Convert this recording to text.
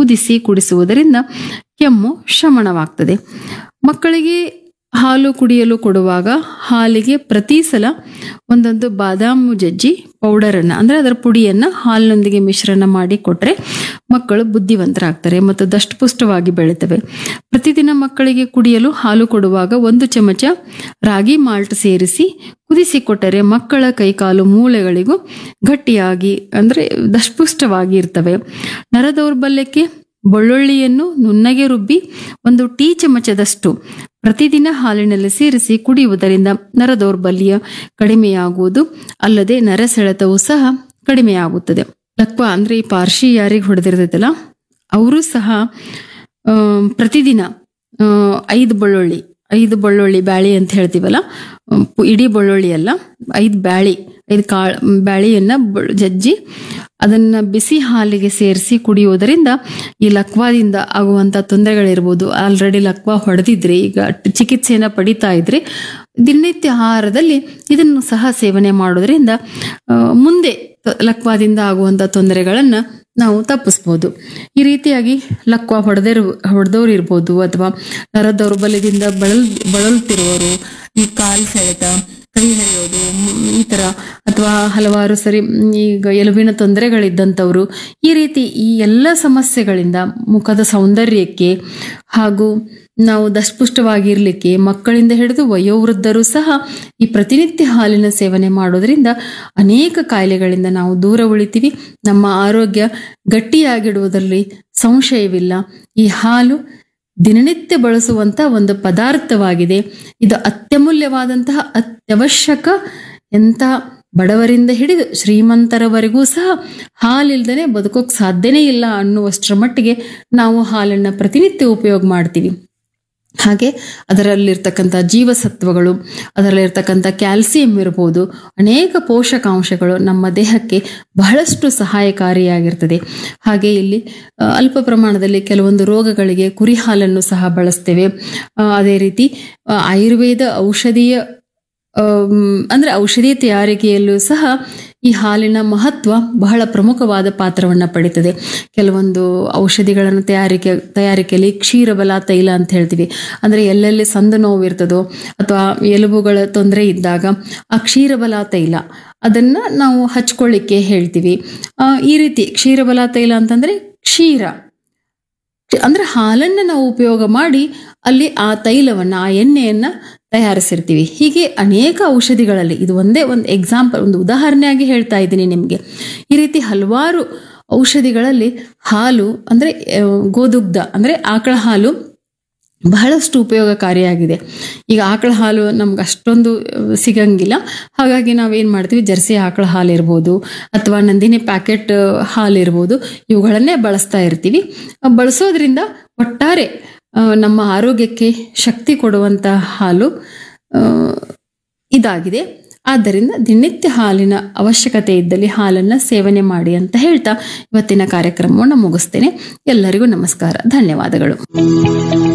ಕುದಿಸಿ ಕುಡಿಸುವುದರಿಂದ ಕೆಮ್ಮು ಶಮನವಾಗ್ತದೆ ಮಕ್ಕಳಿಗೆ ಹಾಲು ಕುಡಿಯಲು ಕೊಡುವಾಗ ಹಾಲಿಗೆ ಪ್ರತಿ ಸಲ ಒಂದೊಂದು ಬಾದಾಮು ಜಜ್ಜಿ ಪೌಡರನ್ನು ಅಂದರೆ ಅದರ ಪುಡಿಯನ್ನು ಹಾಲಿನೊಂದಿಗೆ ಮಿಶ್ರಣ ಮಾಡಿ ಕೊಟ್ಟರೆ ಮಕ್ಕಳು ಬುದ್ಧಿವಂತರಾಗ್ತಾರೆ ಮತ್ತು ದಷ್ಟಪುಷ್ಟವಾಗಿ ಬೆಳೀತವೆ ಪ್ರತಿದಿನ ಮಕ್ಕಳಿಗೆ ಕುಡಿಯಲು ಹಾಲು ಕೊಡುವಾಗ ಒಂದು ಚಮಚ ರಾಗಿ ಮಾಲ್ಟ್ ಸೇರಿಸಿ ಕುದಿಸಿ ಕೊಟ್ಟರೆ ಮಕ್ಕಳ ಕೈಕಾಲು ಮೂಳೆಗಳಿಗೂ ಗಟ್ಟಿಯಾಗಿ ಅಂದರೆ ದಷ್ಟಪುಷ್ಟವಾಗಿ ಇರ್ತವೆ ನರ ದೌರ್ಬಲ್ಯಕ್ಕೆ ಬೆಳ್ಳುಳ್ಳಿಯನ್ನು ನುಣ್ಣಗೆ ರುಬ್ಬಿ ಒಂದು ಟೀ ಚಮಚದಷ್ಟು ಪ್ರತಿದಿನ ಹಾಲಿನಲ್ಲಿ ಸೇರಿಸಿ ಕುಡಿಯುವುದರಿಂದ ನರ ದೌರ್ಬಲ್ಯ ಕಡಿಮೆಯಾಗುವುದು ಅಲ್ಲದೆ ನರ ಸೆಳೆತವೂ ಸಹ ಕಡಿಮೆಯಾಗುತ್ತದೆ ಲಕ್ವ ಅಂದ್ರೆ ಈ ಪಾರ್ಶಿ ಯಾರಿಗೆ ಹೊಡೆದಿರ್ತೈತಲ್ಲ ಅವರು ಸಹ ಆ, ಪ್ರತಿದಿನ ಆ, ಐದು ಬೆಳ್ಳುಳ್ಳಿ ಐದು ಬೆಳ್ಳುಳ್ಳಿ ಬ್ಯಾಳಿ ಅಂತ ಹೇಳ್ತೀವಲ್ಲ ಆ, ಪು- ಇಡೀ ಬೆಳ್ಳುಳ್ಳಿ ಅಲ್ಲ ಐದು ಬ್ಯಾಳಿ ಐದು ಕಾಳು ಬ್ಯಾಳಿಯನ್ನ ಬ- ಜಜ್ಜಿ ಅದನ್ನ ಬಿಸಿ ಹಾಲಿಗೆ ಸೇರಿಸಿ ಕುಡಿಯುವುದರಿಂದ ಈ ಲಕ್ವಾದಿಂದ ಆಗುವಂತ ತೊಂದರೆಗಳಿರ್ಬೋದು ಆಲ್ರೆಡಿ ಲಕ್ವಾ ಹೊಡೆದಿದ್ರೆ ಈಗ ಟ್- ಚಿಕಿತ್ಸೆಯನ್ನ ಪಡಿತಾ ಇದ್ರೆ ದಿನನಿತ್ಯ ಆಹಾರದಲ್ಲಿ ಇದನ್ನು ಸಹ ಸೇವನೆ ಮಾಡೋದ್ರಿಂದ ಆ, ಮುಂದೆ ತ- ಲಕ್ವಾದಿಂದ ಆಗುವಂತ ತೊಂದರೆಗಳನ್ನ ನಾವು ತಪ್ಪಿಸ್ಬೋದು ಈ ರೀತಿಯಾಗಿ ಲಕ್ವ ಹೊಡೆದಿರು ಹೊಡೆದವ್ರು ಇರ್ಬೋದು ಅಥವಾ ನರ ದೌರ್ಬಲ್ಯದಿಂದ ಬಳಲ್ ಬಳಲ್ತಿರುವವರು ಈ ಕಾಲು ಸೆಳೆತ ಕೈ ಹರಿಯೋದು ಮ್, ಈ ತರ ಅಥವಾ ಹಲವಾರು ಸರಿ ಮ್, ಈಗ ಎಲುಬಿನ ತೊಂದರೆಗಳಿದ್ದಂಥವ್ರು ಈ ರೀತಿ ಈ ಎಲ್ಲ ಸಮಸ್ಯೆಗಳಿಂದ ಮುಖದ ಸೌಂದರ್ಯಕ್ಕೆ ಹಾಗೂ ನಾವು ದಷ್ಟಪುಷ್ಟವಾಗಿರ್ಲಿಕ್ಕೆ ಮಕ್ಕಳಿಂದ ಹಿಡಿದು ವಯೋವೃದ್ಧರು ಸಹ ಈ ಪ್ರತಿನಿತ್ಯ ಹಾಲಿನ ಸೇವನೆ ಮಾಡೋದ್ರಿಂದ ಅನೇಕ ಕಾಯಿಲೆಗಳಿಂದ ನಾವು ದೂರ ಉಳಿತೀವಿ ನಮ್ಮ ಆರೋಗ್ಯ ಗಟ್ಟಿಯಾಗಿಡುವುದರಲ್ಲಿ ಸಂಶಯವಿಲ್ಲ ಈ ಹಾಲು ದಿನನಿತ್ಯ ಬಳಸುವಂತ ಒಂದು ಪದಾರ್ಥವಾಗಿದೆ ಇದು ಅತ್ಯಮೂಲ್ಯವಾದಂತಹ ಅತ್ಯವಶ್ಯಕ ಎಂತಹ ಬಡವರಿಂದ ಹಿಡಿದು ಶ್ರೀಮಂತರವರೆಗೂ ಸಹ ಹಾಲಿಲ್ದನೆ ಬದುಕೋಕ್ ಸಾಧ್ಯನೇ ಇಲ್ಲ ಅನ್ನುವಷ್ಟರ ಮಟ್ಟಿಗೆ ನಾವು ಹಾಲನ್ನ ಪ್ರತಿನಿತ್ಯ ಉಪಯೋಗ ಮಾಡ್ತೀವಿ ಹಾಗೆ ಅದರಲ್ಲಿರ್ತಕ್ಕಂಥ ಜೀವಸತ್ವಗಳು ಅದರಲ್ಲಿರ್ತಕ್ಕಂಥ ಕ್ಯಾಲ್ಸಿಯಂ ಇರ್ಬೋದು ಅನೇಕ ಪೋಷಕಾಂಶಗಳು ನಮ್ಮ ದೇಹಕ್ಕೆ ಬಹಳಷ್ಟು ಸಹಾಯಕಾರಿಯಾಗಿರ್ತದೆ ಹಾಗೆ ಇಲ್ಲಿ ಆ, ಅಲ್ಪ ಪ್ರಮಾಣದಲ್ಲಿ ಕೆಲವೊಂದು ರೋಗಗಳಿಗೆ ಕುರಿ ಹಾಲನ್ನು ಸಹ ಬಳಸ್ತೇವೆ ಆ, ಅದೇ ರೀತಿ ಆ, ಆಯುರ್ವೇದ ಔಷಧೀಯ ಆಮ್, ಅಂದ್ರೆ ಔಷಧಿ ತಯಾರಿಕೆಯಲ್ಲೂ ಸಹ ಈ ಹಾಲಿನ ಮಹತ್ವ ಬಹಳ ಪ್ರಮುಖವಾದ ಪಾತ್ರವನ್ನ ಪಡೀತದೆ ಕೆಲವೊಂದು ಔಷಧಿಗಳನ್ನು ತಯಾರಿಕೆ ತಯಾರಿಕೆಯಲ್ಲಿ ಕ್ಷೀರಬಲ ತೈಲ ಅಂತ ಹೇಳ್ತೀವಿ ಅಂದ್ರೆ ಎಲ್ಲೆಲ್ಲಿ ಸಂದು ನೋವು ಇರ್ತದೋ ಅಥವಾ ಎಲುಬುಗಳ ತೊಂದರೆ ಇದ್ದಾಗ ಆ ಕ್ಷೀರಬಲ ತೈಲ ಅದನ್ನ ನಾವು ಹಚ್ಕೊಳ್ಳಿಕ್ಕೆ ಹೇಳ್ತೀವಿ ಆ, ಈ ರೀತಿ ಕ್ಷೀರಬಲ ತೈಲ ಅಂತಂದ್ರೆ ಕ್ಷೀರ ಅಂದ್ರೆ ಹಾಲನ್ನ ನಾವು ಉಪಯೋಗ ಮಾಡಿ ಅಲ್ಲಿ ಆ ತೈಲವನ್ನ ಆ ಎಣ್ಣೆಯನ್ನ ತಯಾರಿಸಿರ್ತೀವಿ ಹೀಗೆ ಅನೇಕ ಔಷಧಿಗಳಲ್ಲಿ ಇದು ಒಂದೇ ಒಂದು ಎಕ್ಸಾಂಪಲ್ ಒಂದು ಉದಾಹರಣೆಯಾಗಿ ಹೇಳ್ತಾ ಇದ್ದೀನಿ ನಿಮಗೆ ಈ ರೀತಿ ಹಲವಾರು ಔಷಧಿಗಳಲ್ಲಿ ಹಾಲು ಅಂದ್ರೆ ಆ, ಗೋದುಗ್ಧ ಅಂದ್ರೆ ಆಕಳ ಹಾಲು ಬಹಳಷ್ಟು ಉಪಯೋಗಕಾರಿಯಾಗಿದೆ ಈಗ ಆಕಳ ಹಾಲು ನಮ್ಗೆ ಅಷ್ಟೊಂದು ಅಹ್, ಸಿಗಂಗಿಲ್ಲ ಹಾಗಾಗಿ ನಾವೇನು ಮಾಡ್ತೀವಿ ಜರ್ಸಿ ಆಕಳ ಹಾಲು ಇರ್ಬೋದು ಅಥವಾ ನಂದಿನಿ ಪ್ಯಾಕೆಟ್ ಹಾಲು ಇರ್ಬೋದು ಇವುಗಳನ್ನೇ ಬಳಸ್ತಾ ಇರ್ತೀವಿ ಅಹ್, ಬಳಸೋದ್ರಿಂದ ಒಟ್ಟಾರೆ ಅಹ್, ನಮ್ಮ ಆರೋಗ್ಯಕ್ಕೆ ಶಕ್ತಿ ಕೊಡುವಂಥ ಹಾಲು ಅಹ್, ಇದಾಗಿದೆ ಆದ್ದರಿಂದ ದಿನನಿತ್ಯ ಹಾಲಿನ ಅವಶ್ಯಕತೆ ಇದ್ದಲ್ಲಿ ಹಾಲನ್ನು ಸೇವನೆ ಮಾಡಿ ಅಂತ ಹೇಳ್ತಾ ಇವತ್ತಿನ ಕಾರ್ಯಕ್ರಮವನ್ನು ಮುಗಿಸ್ತೇನೆ ಎಲ್ಲರಿಗೂ ನಮಸ್ಕಾರ ಧನ್ಯವಾದಗಳು